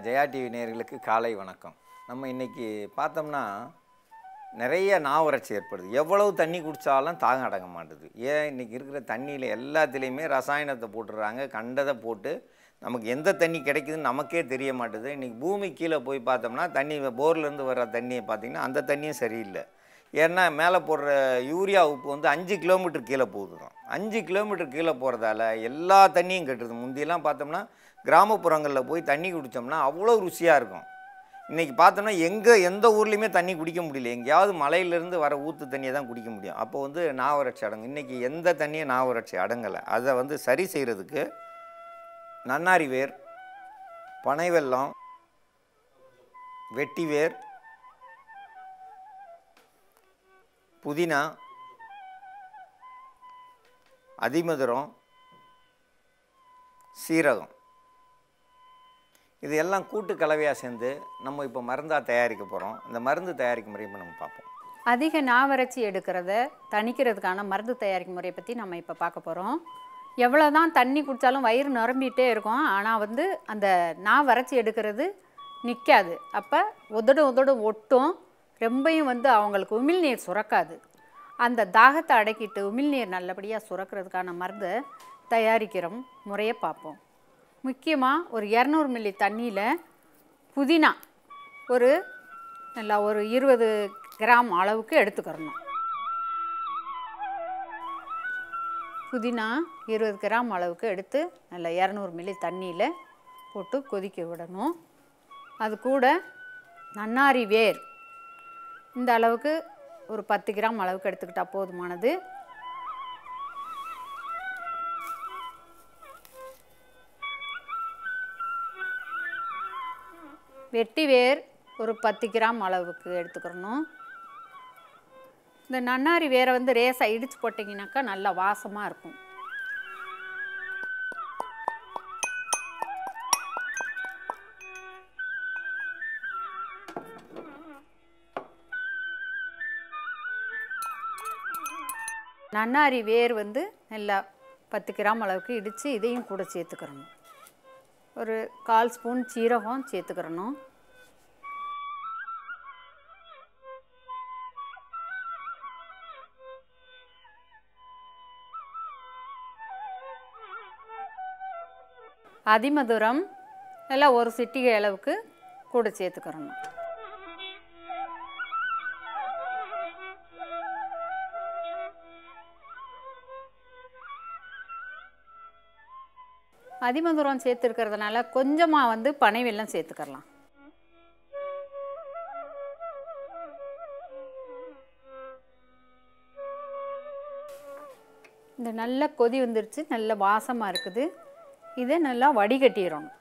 Jaya TV நேயர்களுக்கு காலை வணக்கம் நம்ம இன்னைக்கு பார்த்தோம்னா நிறைய நாவறட்சி ஏற்படுது எவ்வளவு தண்ணி குடித்தாலும் தாகம் அடங்க மாட்டுது ஏன் இன்னைக்கு இருக்கிற தண்ணியில் எல்லாத்துலேயுமே ரசாயனத்தை போட்டுடுறாங்க கண்டதை போட்டு நமக்கு எந்த தண்ணி கிடைக்குதுன்னு நமக்கே தெரிய மாட்டுது இன்றைக்கி பூமி கீழே போய் பார்த்தோம்னா தண்ணி போர்லேருந்து வர தண்ணியை பார்த்திங்கன்னா அந்த தண்ணியும் சரியில்லை ஏன்னா மேலே போடுற யூரியா உப்பு வந்து அஞ்சு கிலோமீட்டர் கீழே போகுதுதான் அஞ்சு கிலோமீட்டர் கீழே போகிறதால எல்லா தண்ணியும் கெட்டுது முந்தியெல்லாம் பார்த்தோம்னா கிராமப்புறங்களில் போய் தண்ணி குடித்தோம்னா அவ்வளோ ருசியாக இருக்கும் இன்றைக்கி பார்த்தோம்னா எங்கே எந்த ஊர்லேயுமே தண்ணி குடிக்க முடியல எங்கேயாவது மலையிலேருந்து வர ஊற்று தண்ணியை தான் குடிக்க முடியும் அப்போ வந்து நாவறட்சி அடங்கும் இன்றைக்கி எந்த தண்ணியும் நாவறட்சி அடங்கலை அதை வந்து சரி செய்கிறதுக்கு நன்னாரி வேர் பனை வெல்லம் வெட்டி வேர் புதினா அதிமதுரம் சீரகம் இது எல்லாம் கூட்டு கலவையாக சேர்ந்து நம்ம இப்போ மருந்தாக தயாரிக்க போகிறோம் இந்த மருந்து தயாரிக்கும் முறையை இப்ப நம்ம பார்ப்போம் அதிக நாவறட்சி எடுக்கிறத தணிக்கிறதுக்கான மருந்து தயாரிக்கும் முறையை பற்றி நம்ம இப்போ பார்க்க போகிறோம் எவ்வளோ தான் தண்ணி குடித்தாலும் வயிறு நிரம்பிட்டே இருக்கும் ஆனால் வந்து அந்த நாவறட்சி எடுக்கிறது நிற்காது அப்போ உதடு உதடு ஒட்டும் ரொம்பையும் வந்து அவங்களுக்கு உமிழ்நீர் சுரக்காது அந்த தாகத்தை அடக்கிட்டு உமிழ்நீர் நல்லபடியாக சுரக்கிறதுக்கான மருந்தை தயாரிக்கிறோம் முறையை பார்ப்போம் முக்கியமாக ஒரு இரநூறு மில்லி தண்ணியில் புதினா ஒரு நல்லா ஒரு இருபது கிராம் அளவுக்கு எடுத்துக்கிறணும் புதினா இருபது கிராம் அளவுக்கு எடுத்து நல்லா இரநூறு மில்லி தண்ணியில் போட்டு கொதிக்க விடணும் அது கூட நன்னாரி வேர் இந்த அளவுக்கு ஒரு பத்து கிராம் அளவுக்கு எடுத்துக்கிட்டால் போதுமானது வெட்டி வேர் ஒரு பத்து கிராம் அளவுக்கு எடுத்துக்கிறணும் இந்த நன்னாரி வேரை வந்து ரேசாக இடித்து போட்டிங்கனாக்கா நல்லா வாசமாக இருக்கும் நன்னாரி வேர் வந்து நல்லா பத்து கிராம் அளவுக்கு இடித்து இதையும் கூட சேர்த்துக்கிறணும் ஒரு கால் ஸ்பூன் சீரகம் சேர்த்துக்கிறணும் அதிமதுரம் எல்லாம் ஒரு சிட்டிகை அளவுக்கு கூட சேர்த்துக்கிறணும் அதிமதுரம் சேர்த்துருக்கிறதுனால கொஞ்சமாக வந்து பனை வெல்லம் சேர்த்துக்கலாம் இந்த நல்ல கொதி வந்துருச்சு நல்ல வாசமாக இருக்குது இதை நல்லா வடிகட்டிடணும்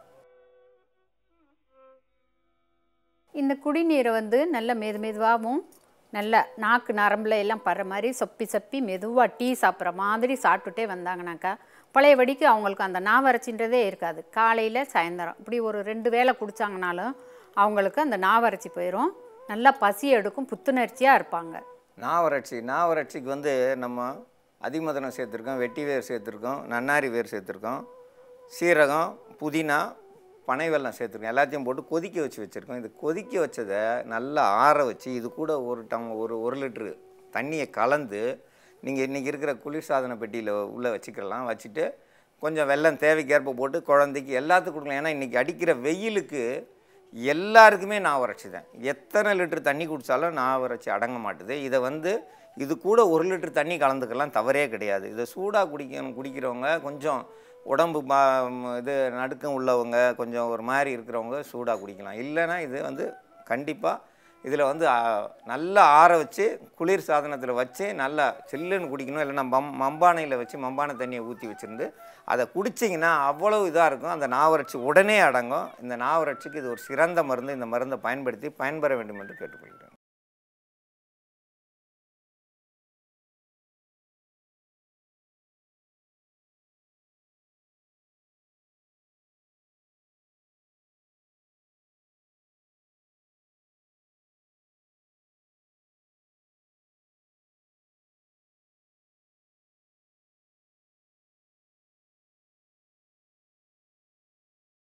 இந்த குடிநீரை வந்து நல்ல மெது மெதுவாகவும் நல்ல நாக்கு நரம்புல எல்லாம் படுற மாதிரி சொப்பி சொப்பி மெதுவாக டீ சாப்பிட்ற மாதிரி சாப்பிட்டுட்டே வந்தாங்கனாக்கா பழையபடிக்கு அவங்களுக்கு அந்த நாவறட்சின்றதே இருக்காது காலையில் சாயந்தரம் இப்படி ஒரு ரெண்டு வேளை குடித்தாங்கனாலும் அவங்களுக்கு அந்த நாவறட்சி போயிடும் நல்லா பசி எடுக்கும் புத்துணர்ச்சியாக இருப்பாங்க நாவறட்சி நாவறட்சிக்கு வந்து நம்ம அதிமதுரம் சேர்த்துருக்கோம் வெட்டி வேர் சேர்த்துருக்கோம் நன்னாரி வேர் சேர்த்துருக்கோம் சீரகம் புதினா பனை வெல்லம் சேர்த்துருக்கோம் எல்லாத்தையும் போட்டு கொதிக்க வச்சு வச்சுருக்கோம் இது கொதிக்க வச்சதை நல்லா ஆற வச்சு இது கூட ஒரு டம் ஒரு ஒரு லிட்ரு தண்ணியை கலந்து நீங்கள் இன்றைக்கி இருக்கிற குளிர்சாதன பெட்டியில் உள்ளே வச்சுக்கலாம் வச்சுட்டு கொஞ்சம் வெல்லம் தேவைக்கேற்ப போட்டு குழந்தைக்கு எல்லாத்துக்கும் கொடுக்கலாம் ஏன்னா இன்றைக்கி அடிக்கிற வெயிலுக்கு எல்லாருக்குமே நாவறட்சி தான் எத்தனை லிட்டர் தண்ணி குடித்தாலும் நாவறட்சி அடங்க மாட்டுது இதை வந்து இது கூட ஒரு லிட்டர் தண்ணி கலந்துக்கலாம் தவறே கிடையாது இதை சூடாக குடிக்க குடிக்கிறவங்க கொஞ்சம் உடம்பு பா இது நடுக்கம் உள்ளவங்க கொஞ்சம் ஒரு மாதிரி இருக்கிறவங்க சூடாக குடிக்கலாம் இல்லைன்னா இது வந்து கண்டிப்பாக இதில் வந்து ஆ, நல்லா ஆற வச்சு குளிர் சாதனத்தில் வச்சு நல்லா சில்லுன்னு குடிக்கணும் இல்லைன்னா மம் மம்பானையில் வச்சு மம்பானை தண்ணியை ஊற்றி வச்சுருந்து அதை குடிச்சிங்கன்னா அவ்வளவு இதாக இருக்கும் அந்த நாவறட்சி உடனே அடங்கும் இந்த நாவறட்சிக்கு இது ஒரு சிறந்த மருந்து இந்த மருந்தை பயன்படுத்தி பயன்பெற வேண்டும் என்று கேட்டுக்கொள்கிறேன்